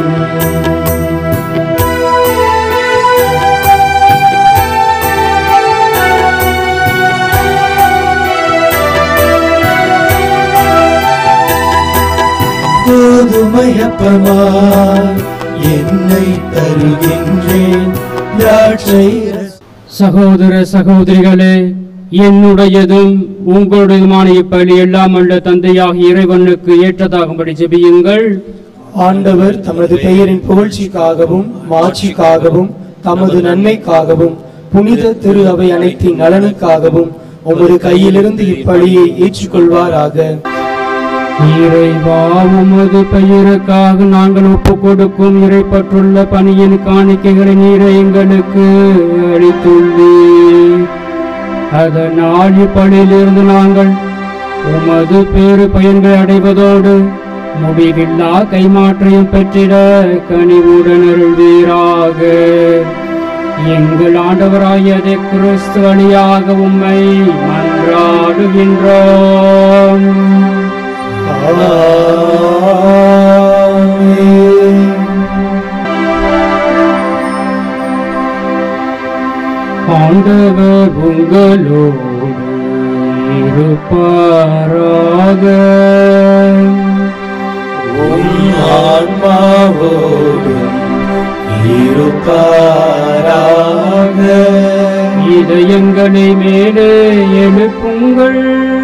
Speaker 13: கோதுமையப்பமாய் என்னை தருகின்றேன் திராட்சை ரசம்
Speaker 4: சகோதர சகோதரிகளே என்னுடையதும் உங்களுடையதுமான இப்பலி எல்லாம் உள்ள தந்தையாக இறைவனுக்கு ஏற்றதாகும்படி ஜெபியுங்கள்
Speaker 3: ஆண்டவர் தமது பெயரின் புகழ்ச்சிக்காகவும் மாட்சிக்காகவும் தமது நன்மைக்காகவும் புனித திரு அவை அனைத்தின் நலனுக்காகவும் உமது கையிலிருந்து இப்பலியை ஏற்றுக்கொள்வாராக
Speaker 4: இறைவா உமது பெயருக்காக நாங்கள் ஒப்புக் கொடுக்கும் இறைப்பற்றுள்ள பணியின் காணிக்கைகளை நீரை எங்களுக்கு அளித்துள்ளீர் அதனால் இப்பணியிலிருந்து நாங்கள் உமது பேறு பயன்களை அடைவதோடு முடிவில்லா கைமாற்றையும் பெற்றிட கனிவுடன் அருள்வீராக எங்கள் ஆண்டவராகியதை கிறிஸ்து வழியாக உம்மை மன்றாடுகின்றோம் ஆண்டவர் உங்களோடு இருப்பாராக
Speaker 13: உம் ஆன்மாவோடும் இருப்பாராக
Speaker 4: இதயங்களை மேலே எழுப்புங்கள்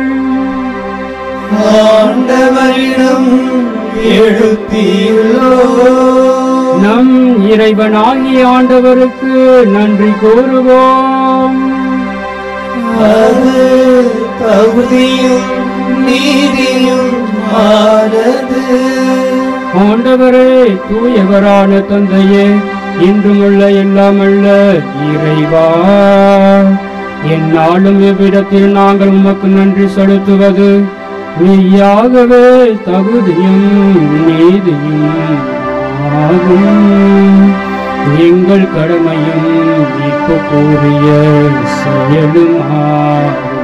Speaker 13: ஆண்டவரிடம் எழுப்பியுள்ளோ
Speaker 4: நம் இறைவனாகிய ஆண்டவருக்கு நன்றி கூறுவோம்
Speaker 13: அது தகுதியும் நீதியும் ஆனது
Speaker 4: ஆண்டவரே தூயவரான தந்தையே இன்றுமுள்ள எல்லாமல்ல இறைவா என்னாலும் இவ்விடத்தில் நாங்கள் உமக்கு நன்றி செலுத்துவது மெய்யாகவே தகுதியும் நீதியும் ஆகும் எங்கள் கடமையும் இப்போ கூறிய செயலும் ஆகும்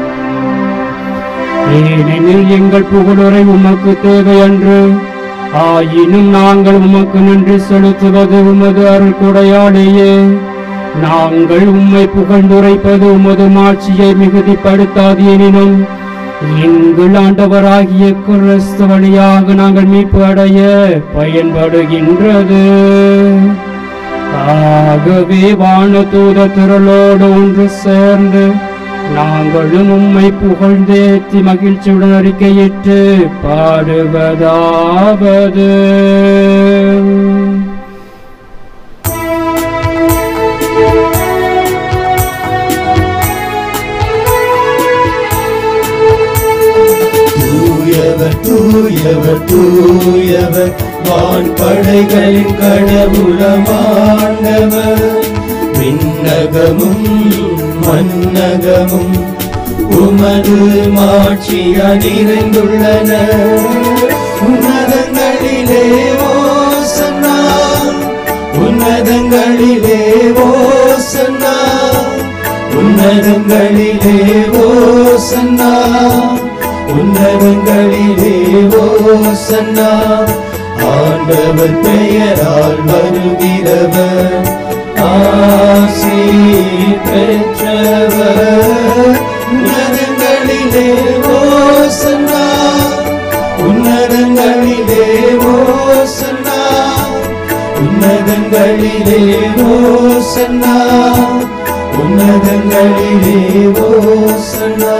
Speaker 4: ஏனெனில் எங்கள் புகழுரை உமக்கு தேவையன்று ஆயினும் நாங்கள் உமக்கு நன்றி செலுத்துவது உமது அருள் கொடையாலேயே நாங்கள் உம்மை புகழ்ந்துரைப்பது உமது மாட்சியை மிகுதிப்படுத்தாது எனினும் எங்கள் ஆண்டவராகிய கிறிஸ்து வழியாக நாங்கள் மீட்பு அடைய பயன்படுகின்றது ஆகவே வான தூத திரளோடு ஒன்று சேர்ந்து நாங்களும் உம்மை புகழ்ந்தேத்தி மகிழ்ச்சியுடன் அறிக்கையிட்டு பாடுவதாவது
Speaker 13: தூயவர் தூயவர் வான் படைகளின் கடவுளமாண்டவர் விண்ணகமும் மன்னகமும் உமது மாட்சிய நிறைந்துள்ளன உன்னதங்களிலே ஓசன்னா உன்னதங்களிலே ஓசன்னா உன்னதங்களிலே ஓசன்னா உன்னதங்களிலே ஓசன்னா ஆண்டவர் பெயரால் வருகிறவர் ஆசி பெற்றவர் உன்னதங்களிலே ஓசன்னா உன்னதங்களிலே ஓசன்னா உன்னதங்களிலே ஓசன்னா உன்னதங்களிலே ஓசன்னா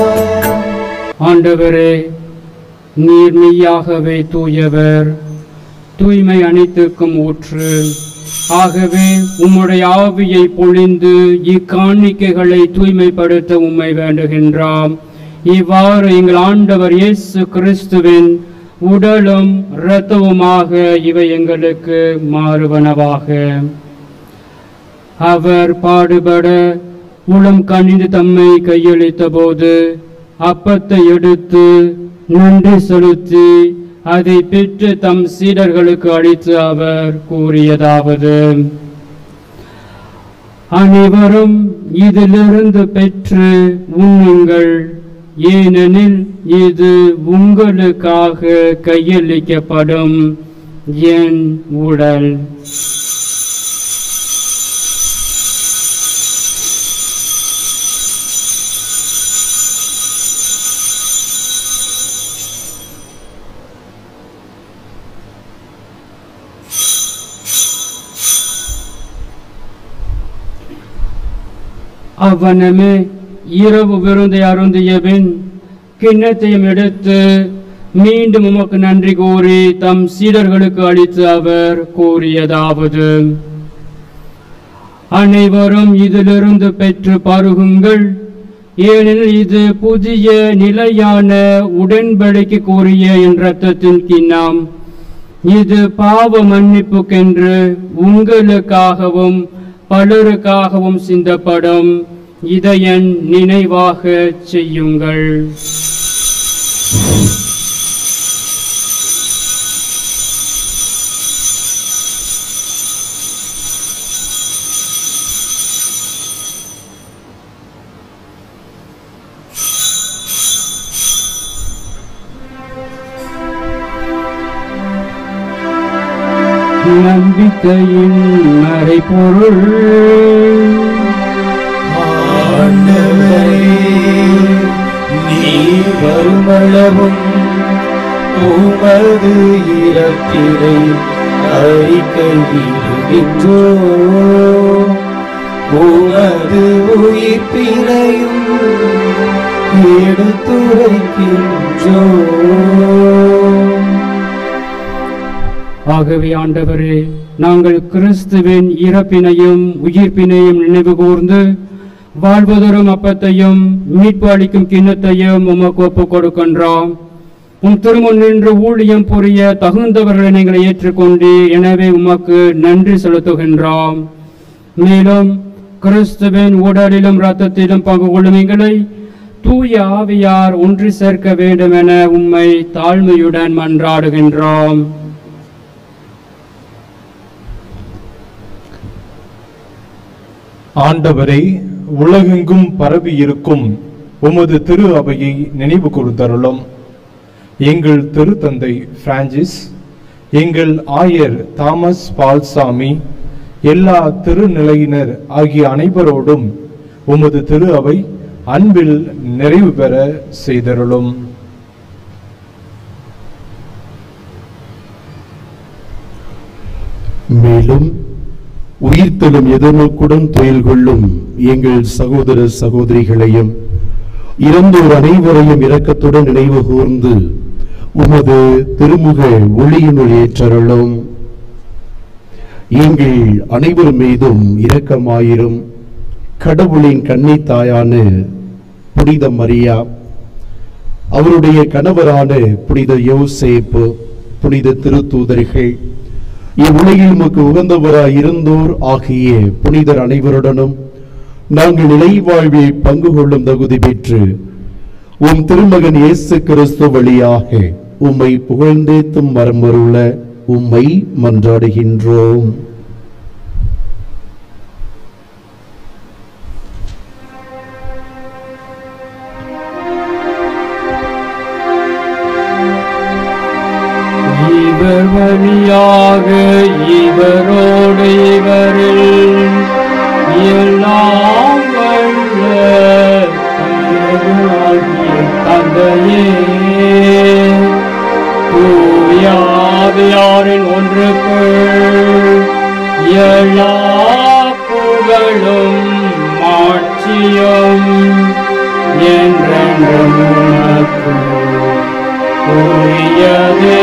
Speaker 4: ஆண்டவரே நீர் மெய்யாகவே தூயவர் தூய்மை அனைத்துக்கும் ஊற்று ஆகவே உம்முடைய ஆவியை பொழிந்து இக்காணிக்கைகளை தூய்மைப்படுத்த உம்மை வேண்டுகின்றோம் இவ்வாறு எங்கள் ஆண்டவர் இயேசு கிறிஸ்துவின் உடலும் இரத்தவுமாக இவை எங்களுக்கு மாறுவனவாக அவர் பாடுபட உளம் கணிந்து தம்மை கையளித்த போது அப்பத்தை எடுத்து நன்றி செலுத்தி அதை பெற்று தம் சீடர்களுக்கு அளித்து அவர் கூறியதாவது அனைவரும் இதிலிருந்து பெற்று உண்ணுங்கள் ஏனெனில் இது உங்களுக்காக கையளிக்கப்படும் என் உடல் அவ்வனமே இரவு விருந்தை அருந்திய பின் கிண்ணத்தையும் எடுத்து மீண்டும் உமக்கு நன்றி கூறி தம் சீடர்களுக்கு அளித்து அவர் கூறியதாவது அனைவரும் இதிலிருந்து பெற்று பருகுங்கள் ஏனெனில் இது புதிய நிலையான உடன்படிக்கை கூறிய என் இரத்தத்தின் கிண்ணம் இது பாவ மன்னிப்புக்கென்று உங்களுக்காகவும் பலருக்காகவும் சிந்தப்படும் இதை என் நினைவாக செய்யுங்கள் நம்பிக்கையின் மறைபொருள்
Speaker 13: ஆண்டவரே நீ வருமளவும் உமது இரத்தினை அறிக்கையிடுகின்றோ உமது உயிர்ப்பினையும் எடுத்துரைக்கின்றோ
Speaker 4: ஆகவே ஆண்டவரே நாங்கள் கிறிஸ்துவின் இறப்பினையும் உயிர்ப்பினையும் நினைவு கூர்ந்து வாழ்வதரும் அப்பத்தையும் மீட்பு அளிக்கும் கிண்ணத்தையும் உமக்கு ஒப்புக் கொடுக்கின்றோம் உம் திருமுன் நின்று ஊழியம் புரிய தகுந்தவர்களை நீங்கள் ஏற்றுக்கொண்டு எனவே உமக்கு நன்றி செலுத்துகின்றோம் மேலும் கிறிஸ்துவின் உடலிலும் இரத்தத்திலும் பங்கு கொள்ளும் எங்களை தூய ஆவியார் ஒன்று சேர்க்க வேண்டும் என உம்மை தாழ்மையுடன் மன்றாடுகின்றோம்
Speaker 14: ஆண்டவரை உலகெங்கும் பரவி இருக்கும் உமது திரு அவையை நினைவு கூர்ந்தருளும் எங்கள் திருத்தந்தை பிரான்சிஸ் எங்கள் ஆயர் தாமஸ் பால்சாமி எல்லா திருநிலையினர் ஆகிய அனைவரோடும் உமது திரு அவை அன்பில் நிறைவு பெற செய்தருளும்
Speaker 15: மேலும் உயிர்த்தெழும் எதிர்நோக்குடன் துயில் கொள்ளும் எங்கள் சகோதர சகோதரிகளையும் இறந்தோர் அனைவரையும் இரக்கத்துடன் நினைவு கூர்ந்து உமது திருமுக ஒளியினுள் ஏற்றருளும் எங்கள் அனைவர் மீதும் இரக்கமாயிரும் கடவுளின் கன்னித்தாயான புனித மரியா அவருடைய கணவரான புனித யோசேப்பு புனித திருத்தூதர்கள் இவ்வுலகில் உமக்கு உகந்தவராய் இருந்தோர் ஆகிய புனிதர் அனைவருடனும் நாங்கள் நிலை வாழ்வில் பங்கு கொள்ளும் தகுதி பெற்று உம் திருமகன் இயேசு கிறிஸ்து வழியாக உம்மை புகழ்ந்தேத்தும் வரமருள உம்மை மன்றாடுகின்றோம்
Speaker 4: இவர் வழியாக இவரோடு இவரில் எல்லாம் வல்ல தந்தையாகிய தந்தையே தூயாவியாரின் ஒன்றுக்கு எல்லா புகழும் மாட்சியும் என்றென்றும் உமக்கு உரியதே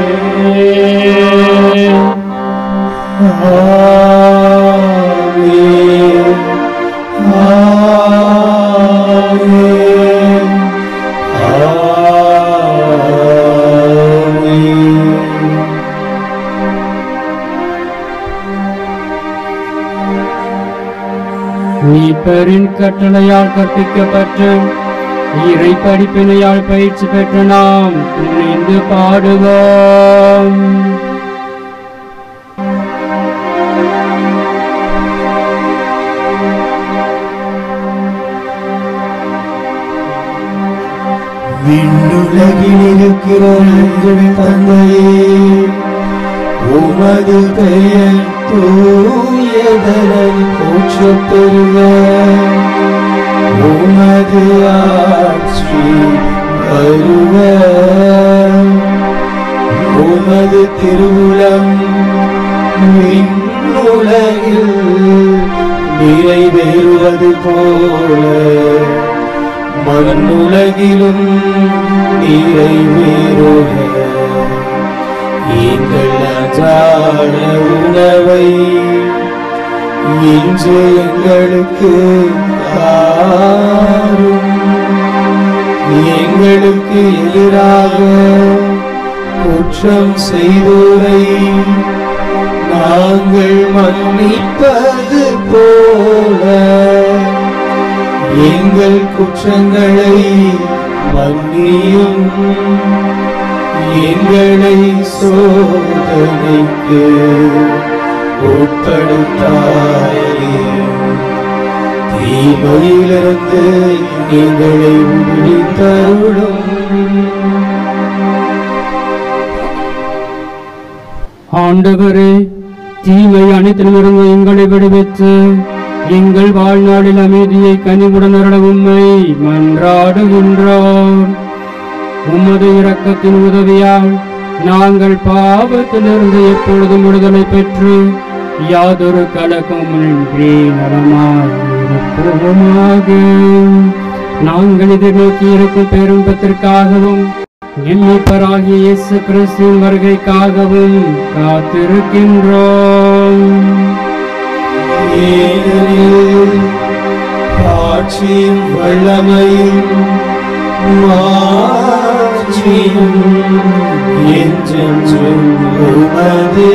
Speaker 4: மீட்பரின் கட்டளையால் கற்பிக்கப்பட்டு இறை படிப்பினையால் பயிற்சி பெற்ற நாம் துணிந்து பாடுவோம்
Speaker 13: விண்ணுலகில் இருக்கிற எங்கள் தந்தையே உமது பெயர் தூயதனை போற்றப் பெறுக உமது ஆட்சி வருக உமது திருவுளம் விண்ணுலகில் நிறைவேறுவது போல மண்ணுலகிலும் நிறைவேறுக எங்கள் அன்றாட உணவை இன்று எங்களுக்கு தாரும் எங்களுக்கு எதிராக குற்றம் செய்தோரை நாங்கள் மன்னிப்பது போல எங்கள் குற்றங்களை மன்னியும் எங்களை சோதனைக்கு உட்படுத்தாயே தீமையிலிருந்து எங்களை விடுவித்தருளும்
Speaker 4: ஆண்டவரே தீமை அனைத்திலுமிருந்து எங்களை விடுவித்து எங்கள் வாழ்நாளில் அமைதியை கனிவுடன் அருள உம்மை மன்றாடுகின்றோம் உமது இரக்கத்தின் உதவியால் நாங்கள் பாவத்திலிருந்து எப்பொழுதும் விடுதலை பெற்று யாதொரு கலக்கமின்றி நலமாயிருப்போமாக நாங்கள் எதிர்நோக்கி இருக்கும் பேரும்பத்திற்காகவும் எம்மிப்பராகிய இயேசு கிறிஸ்துவின் வருகைக்காகவும் காத்திருக்கின்றோம்
Speaker 13: ஏனெனில் ஆட்சியும் வல்லமையும் மாட்சியும் என்றென்றும் உமதே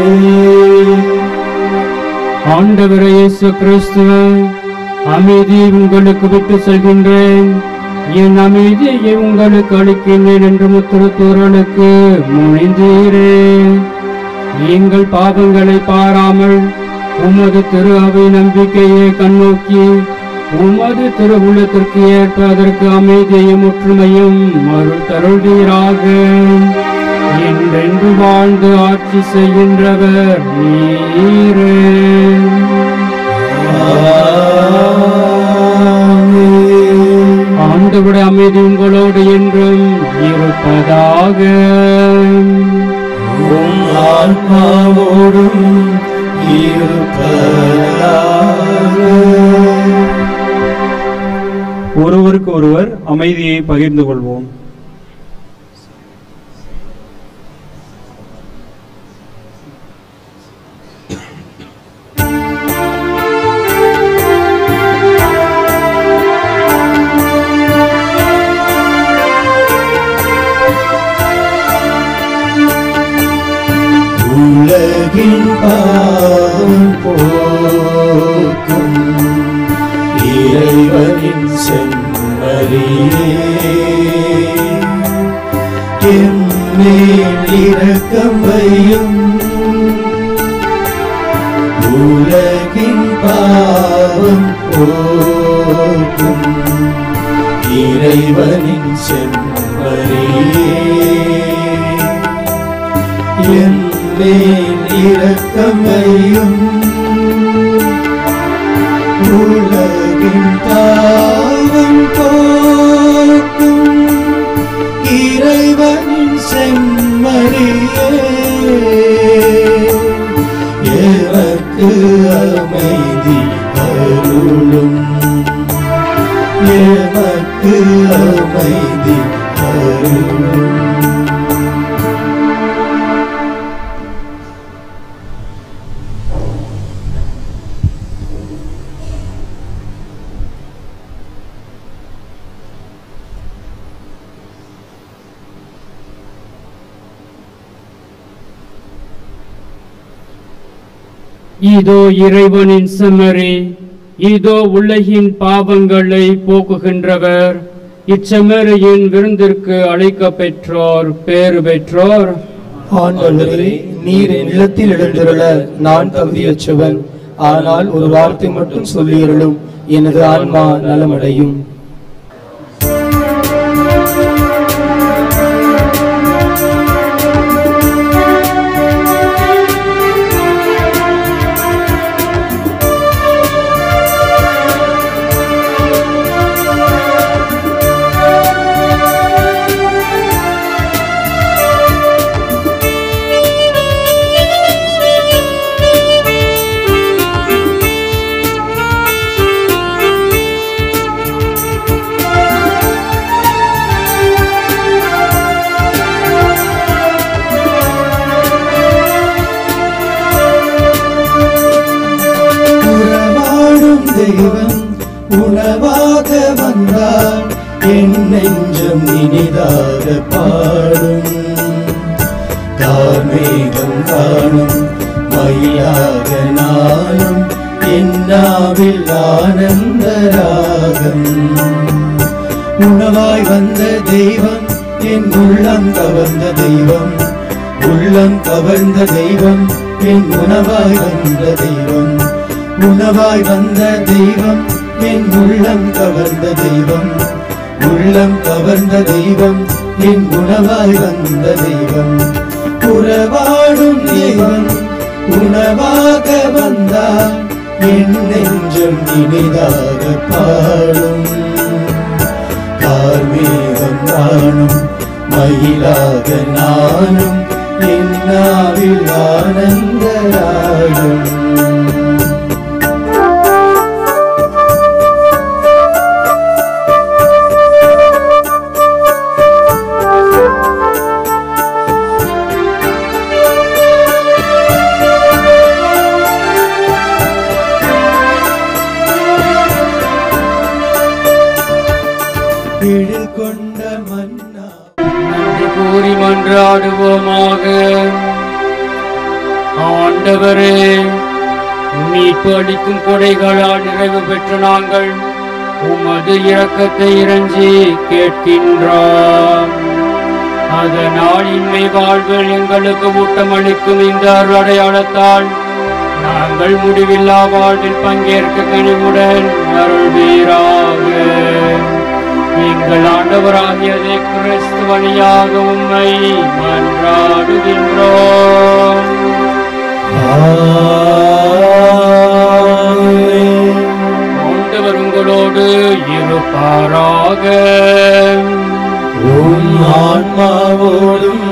Speaker 4: ஆண்டவரே இயேசு கிறிஸ்துவே அமைதி உங்களுக்கு விட்டு செல்கின்றேன் என் அமைதியை உங்களுக்கு அளிக்கின்றேன் என்று முத்திருத்தூரனுக்கு முனைந்தீரே எங்கள் பாவங்களை பாராமல் உமது திரு அவை நம்பிக்கையை கண்ணோக்கி உமது திரு உள்ளத்திற்கு ஏற்ப அதற்கு அமைதியையும் ஒற்றுமையும் அருள் தருள்வீராக என்றென்று வாழ்ந்து ஆட்சி செய்கின்றவர் நீரே ஆண்டவருடைய அமைதி உங்களோடு என்றும் இருப்பதாக
Speaker 13: உம் ஆன்மாவோடும் இருப்பதாக
Speaker 8: ஒருவருக்கு ஒருவர் அமைதியை பகிர்ந்து கொள்வோம்
Speaker 13: ஆ உலகின் பாவம் போக்கும் இறைவனின் செம்மறியே எம்மேல் இரக்கம் வையும் உலகின் பாவம் போக்கும் இறைவனின் செம்மறியே என் மேல் இரக்கமையும் உலகின் பாவம் போக்கும் இறைவனின் செம்மறியே எவர்க்கு அமைதி அருளும் எமக்கு அமைதி அருளும்
Speaker 4: இதோ இறைவனின் செம்மறி இதோ உலகின் பாவங்களை போக்குகின்றவர் இச்செம்மறியின் விருந்திற்கு அழைக்க பெற்றோர் பேறு பெற்றோர்
Speaker 3: ஆண்டவரே நீர் என் இல்லத்தில் எழுந்திருள நான் தகுதியற்றவன் ஆனால் ஒரு வார்த்தை மட்டும் சொல்லியருளும் எனது ஆன்மா நலமடையும் உறவாடும் தெய்வம் உணவாக வந்தார் என் நெஞ்சம் இனிதாக பாடும் கார்மேகம் காணும் மயிலாக நானும் என்னாவில் ஆனந்த ராகம் உணவாய் வந்த தெய்வம் என் உள்ளம் கவர்ந்த தெய்வம் உள்ளம் கவர்ந்த தெய்வம் என் உணவாய் வந்த தெய்வம் உணவாய் வந்த தெய்வம் என் உள்ளம் கவர்ந்த தெய்வம் உள்ளம் கவர்ந்த தெய்வம் என் உணவாய் வந்த தெய்வம் உறவாடும் தெய்வம் உணவாக வந்தார் என் நெஞ்சம் இனிதாக பாடும் கார்மேகம் காணும் மயிலாக நானும் என்னாவில் ஆனந்தராயும் கீழில் கொண்ட மன்னா
Speaker 4: நன்றி கூறி மன்றாடுவோமாக ஆண்டவரே மீட்பு அளிக்கும் கொடைகளால் நிறைவு பெற்ற நாங்கள் உமது இரக்கத்தை இறைஞ்சி கேட்கின்றோம் அதனால் இன்மை வாழ்வில் எங்களுக்கு ஊட்டமளிக்கும் இந்த அருள் அடையாளத்தால் நாங்கள் முடிவில்லா வாழ்வில் பங்கேற்க கனிவுடன் அருள்வீராக எங்கள் ஆண்டவராகியதை கிறிஸ்து வழியாக உம்மை மன்றாடுகின்றோம் ஆண்டவர் உங்களோடு இருப்பாராக
Speaker 13: உம் ஆன்மாவோடும்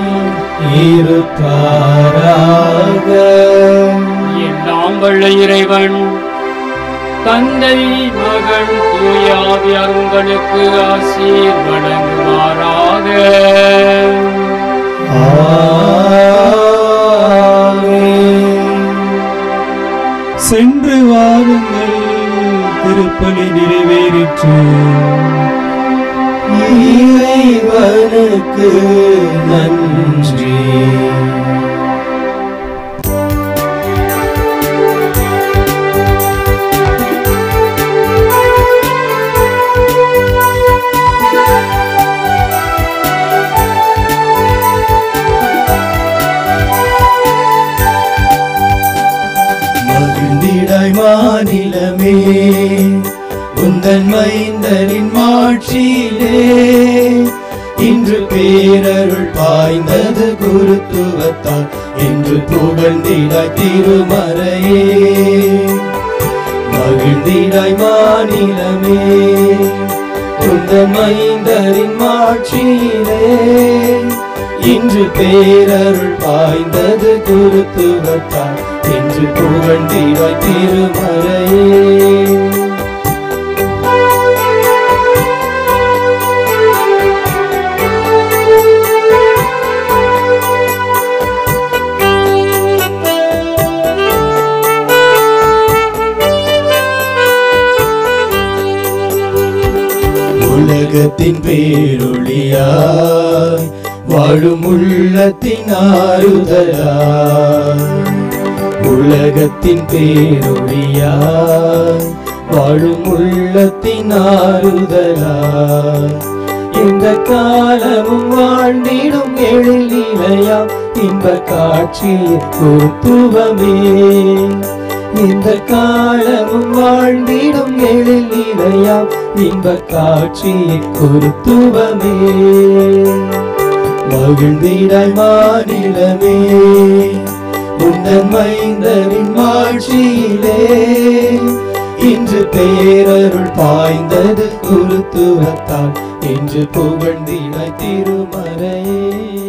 Speaker 13: இருப்பாராக
Speaker 4: எல்லாம் வல்ல இறைவன் தந்தை மகன் தூயாவியார் உங்களுக்கு ஆசீர் வழங்குவாராக
Speaker 8: சென்று வாருங்கள் திருப்பலி நிறைவேறிற்று
Speaker 13: இறைவனுக்கு நன்றி மாநிலமே உந்தன் மைந்தரின் மாட்சியிலே இன்று பேரருள் பாய்ந்தது குருத்துவத்தால் இன்று புகழ்ந்திடாய் திருமறையே மகிழ்ந்திடாய் மாநிலமே உந்தன் மைந்தரின் மாட்சியிலே இன்று பேரருள் பாய்ந்தது குருத்துவத்தால் இன்று புகழ்ந்திடாய் திருமறையே உலகத்தின் பேரொளியாய் வாழும் உள்ளத்தின் ஆறுதலாய் உலகத்தின் பேரொளியாய் வாழும் உள்ளத்தின் ஆறுதலாய் இந்த காலமும் வாழ்ந்திடும் எழிலையாம் இன்ப காட்சி குருத்துவமே இந்த காலமும் வாழ்ந்திடும் எழிலையாம் இன்ப காட்சி குருத்துவமே மகிழ்ந்திடாய் மாநிலமே உந்தன் மைந்தரின் மாட்சியிலே இன்று பேரருள் பாய்ந்தது குருத்துவத்தால் இன்று புகழ்ந்திடாய் திருமறையே